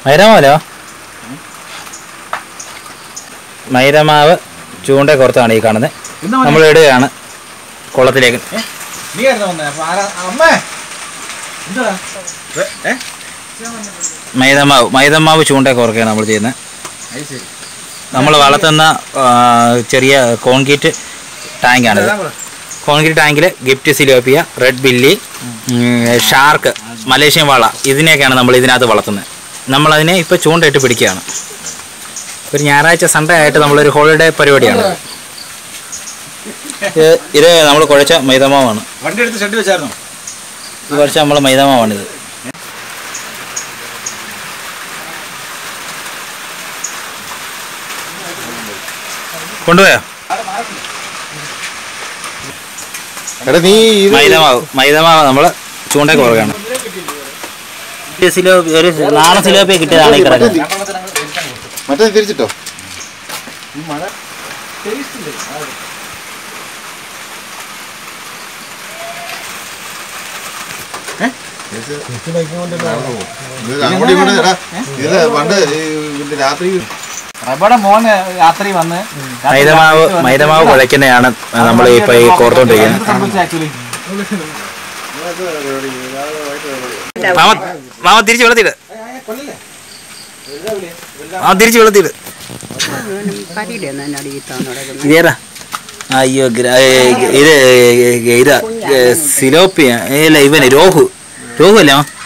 മൈദമാവല്ലോ മൈദമാവ് ചൂണ്ട പുറത്താണ് ഈ കാണുന്നത് ഇന്ന് നമ്മൾ ഇടുകയാണ് കുളത്തിലേക്ക് നീ ആയിരുന്നു വന്നേ അപ്പൊ ആരാ അമ്മേ എന്താ ഏ മൈദമാവ് മൈദമാവ് ചൂണ്ട കുറക്കുകയാണ് നമ്മൾ ചെയ്യുന്നത് അത് ശരി നമ്മൾ വളർത്തുന്ന ആ, ചെറിയ കോൺക്രീറ്റ് ടാങ്കാണിത് എല്ലാം പറ. കോൺക്രീറ്റ് ടാങ്കിൽ ഗിഫ്റ്റ് സിലോപ്പിയ റെഡ് ബില്ലി ഉം, ഷാർക്ക് മലേഷ്യൻ വാള ഇതിനെയൊക്കെയാണ് നമ്മൾ ഇതിനകത്ത് വളർത്തുന്നത് നമ്മളതിനെ ഇപ്പോൾ ചൂണ്ടയിട്ട് പിടിക്കുകയാണ് ഒരു ഞായറാഴ്ച സൺഡേ ആയിട്ട് നമ്മളൊരു ഹോളിഡേ പരിപാടിയാണ് ഇത് ഇത് നമ്മൾ കുഴച്ച മൈദമാവാണ് വണ്ടി എടുത്ത് ഷെഡ് വെച്ചായിരുന്നോ ഇത് കുഴച്ച നമ്മൾ മൈദമാവാണിത് കൊണ്ടുപോയോ എടാ നീ ഇത് മൈദമാവ് മൈദമാവ് നമ്മൾ ചൂണ്ട കുറവാണ് സിലോ ഒരു നാടൻ സിലോപ്പിയ കിട്ടിയതാണ് ഈ കിടക്കുന്നത് മറ്റേ തിരിച്ചിട്ടോ ഈ മഴ ടേസ്റ്റ് ഇല്ലേ ഇത് അങ്ങോട്ടും ഇങ്ങോട്ടും എടാ, ഇത് പണ്ട് ഈ ഇതിന്റെ രാത്രി റബയുടെ മോന് രാത്രി വന്ന് മൈദമാവ് മൈദമാവ് കുഴയ്ക്കുന്നതാണ് നമ്മൾ ഇപ്പോൾ ഈ കോർത്തോണ്ടിരിക്കുന്നത് ആക്ച്വലി മാമ മാമ തിരിച്ച് വെള്ളത്തിട് ആ തിരിച്ച് വെള്ളത്തിട് കരിയില്ലേ എന്നാടി ഈ താൻ നടക്കുന്നത് ഇതേതാ അയ്യോ ഗ്ര- ഏ, ഇത് ഇതാ ഏ, സിലോപ്പിയ ഇല്ല ഇവന് രോഹു രോഹു അല്ലേ മാം?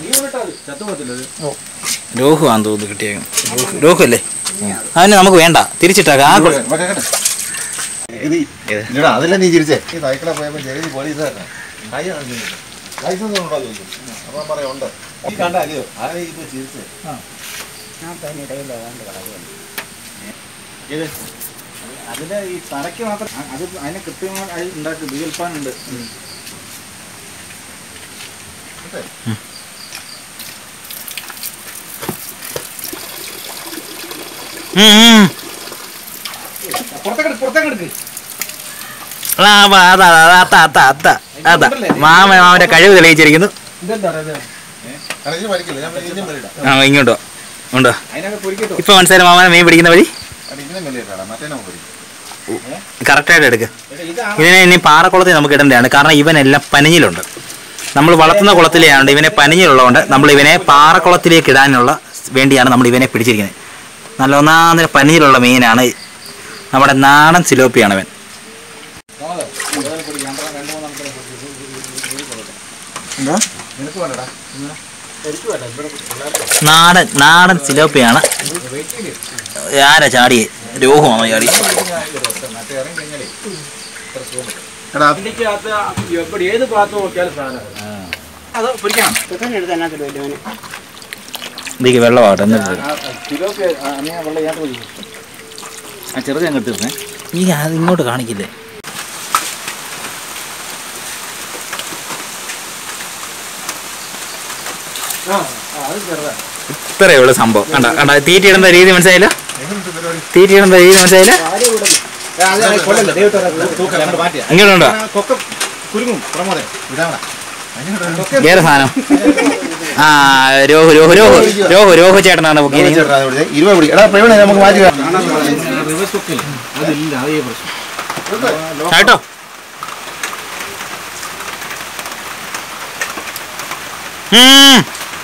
രോഹു ആണെന്ന് തോന്നുന്നു കിട്ടിയേക്കും രോഹു- രോഹു അല്ലേ അവന് നമുക്ക് വേണ്ട തിരിച്ചിട്ടാക്കാം ആ കൊ- ഇത് ഇല്ലടാ, അതല്ല നീ ചിരിച്ചേ ഈ സൈക്കിളെ പോയപ്പോ ചെറിയ പോലീസ് ലൈസൻസ് ഉണ്ടോ ചോദിച്ചു അപ്പൊ ഞാൻ പറയാം ഉണ്ട് ഈ കണ്ട അല്ലയോ ആരെ ഇപ്പൊ ചിരിച്ചേ ആ പനിയിടയിലോ കണ്ട് കളയുന്നു ഇത് അതിന്റെ ഈ തറയ്ക്ക് മാത്രം അ- അത് അതിനെ കൃത്യമായി അത് ഉണ്ടാക്കും ബീൽപ്പാനുണ്ട് ഉം, ഉം. പുറത്തേക്ക് പുറത്തേക്ക് എടുക്ക് ആ, വാ, അതാ അതാ അതാ അതാ അതാ അതാ മാമ മാമന്റെ കഴിവ് തെളിയിച്ചിരിക്കുന്നു ഇതെന്താ പറയുക കാരണം ഇത് വലിക്കില്ല ഞാൻ ഇതിനും വലിയിടാം ആ ഇങ്ങോട്ടോ ഉണ്ടോ അതിനൊക്കെ പൊരിക്കട്ടോ ഇപ്പൊ മനസ്സിലായി മാമനെ മീൻ പിടിക്കുന്ന വഴി കാരണം ഇതിനും വലിയിടാം മറ്റേ നമുക്ക് വലിക്കും കറക്റ്റായിട്ട് എടുക്കുക ഇതാണ് ഇതിനെ ഇനി പാറക്കുളത്തിൽ നമുക്ക് ഇടേണ്ടതാണ് കാരണം ഇവനെല്ലാം പനിഞ്ഞിലുണ്ട് നമ്മൾ വളർത്തുന്ന കുളത്തിലെയാണ് ഇവനെ പനിഞ്ഞിലുള്ളതുകൊണ്ട് നമ്മൾ ഇവനെ പാറക്കുളത്തിലേക്ക് ഇടാനുള്ള വേണ്ടിയാണ് നമ്മൾ ഇവനെ പിടിച്ചിരിക്കുന്നത് നല്ല ഒന്നാമതിന് പനിഞ്ഞിലുള്ള മീനാണ് നമ്മുടെ നാടൻ സിലോപ്പിയാണ് അവൻ നിനക്ക് വേണ്ടടാ നാടൻ നാടൻ സിലോപ്പിയാണ് ആരാ ചാടിയേ രോഹമാണോ ചാടി എടാ വണ്ടിക്കകത്ത് എവിടെ ഏത് ഭാഗത്ത് നോക്കിയാലും സാധനം അത് പൊരിക്കണം എടുത്ത് അതിനകത്ത് വരുവാന് ഇതിക്ക് വെള്ളമാകട്ടെ എന്നിട്ട് ആ കിലോക്ക് അങ്ങനെ വെള്ളം ഇതിനകത്ത് ഒഴിക്കും ആ ചെറുത് അങ്ങ് ഇട്ടിരുന്നേ ഈ അത് ഇങ്ങോട്ട് കാണിക്കില്ലേ ആ ആ, അത് ചെറുതാ ഇത്രയേ ഉള്ളൂ സംഭവം കണ്ട കണ്ട തീറ്റി ഇടുന്ന രീതി മനസ്സിലായില്ല തീറ്റി ഇടുന്ന രീതി മനസ്സിലായില്ല കൊല്ലല്ലേ ദൈവത്തോടെ തൂക്കം അങ്ങോട്ട് മാറ്റിയാ ഇങ്ങോട്ടുണ്ടോ കൊക്ക കുരുങ്ങും പ്രമോദേ വിടാമടാ വേറെ സാധനം ആ രോഹു രോഹു രോഹു രോഹു രോഹു ചേട്ടനാണ് ബുക്ക് ചെയ്തത് ചേട്ടാ, ഇവിടെ ഇരുപത് പിടി എടാ പ്രവീണ നമുക്ക് മാറ്റി വെക്കാം. റിവേഴ്സ് കൊക്കില്ല അതില്ല അതേ പ്രശ്നം കേട്ടോ ഉം.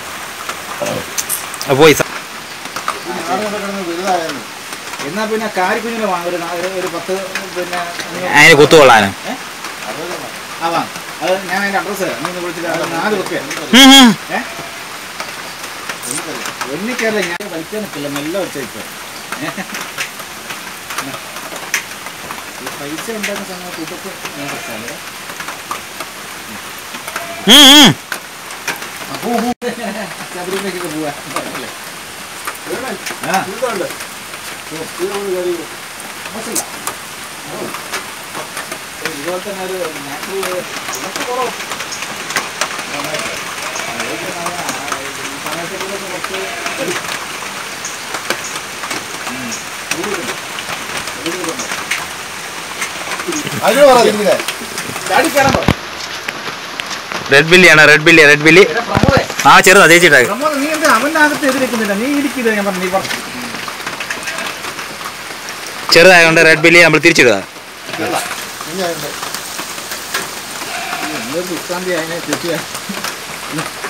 ആ, പോയി സ- ആട് കൊണ്ട് കിടന്ന് വലുതായിരുന്നു. എന്നാ പിന്നെ കാരിക്കുഞ്ഞിനെ വാങ്ങും ഒരു നാ- ഒരു- ഒരു പത്ത് പിന്നെ അതിന് കുത്തുകൊള്ളാന് ആ വാ അത് ഞാൻ അതിന്റെ അഡ്രസ്സ് നീ ഒന്ന് വിളിച്ചിട്ട് അത് നാല് വെക്കേ ഉം, ഉം. ഒന്നിക്കല്ല ഞാൻ വലിക്കാൻ നിൽക്കില്ല മെല്ലെ വെച്ചേക്ക് ഈ പൈസ ഉണ്ടാക്കുന്ന സമയത്ത് ഇതൊക്കെ ഞാൻ വെച്ചാലേ ഉം, ഉം. ശബരിമലയ്ക്കൊക്കെ പോവാ ആ ഇതുപോലെ തന്നെ ഒരു നാച്ചുറൽ ഇതൊക്കെ കുറവ് സമയത്തേക്കൊക്കെ കുറച്ച് അതിന് പറ ഇതിങ്ങനെ. ചാടി കയറാൻ പറ റെഡ് ബില്ലിയാണ് റെഡ് ബില്ലി റെഡ് ബില്ലി പ്രമോദേ ആ ചെറുതാ ചേച്ചിട്ടാ പ്രമോദ് നീ എന്താ അവന്റെ അകത്ത് എതിരേക്കുന്നില്ല നീ ഇടിക്കില്ല ഞാൻ പറഞ്ഞു നീ പറഞ്ഞു ചെറുതായതുകൊണ്ട് റെഡ് ബില്ലി നമ്മൾ തിരിച്ചിടുക വിശ്രാന്തി അതിനെ തെറ്റിയ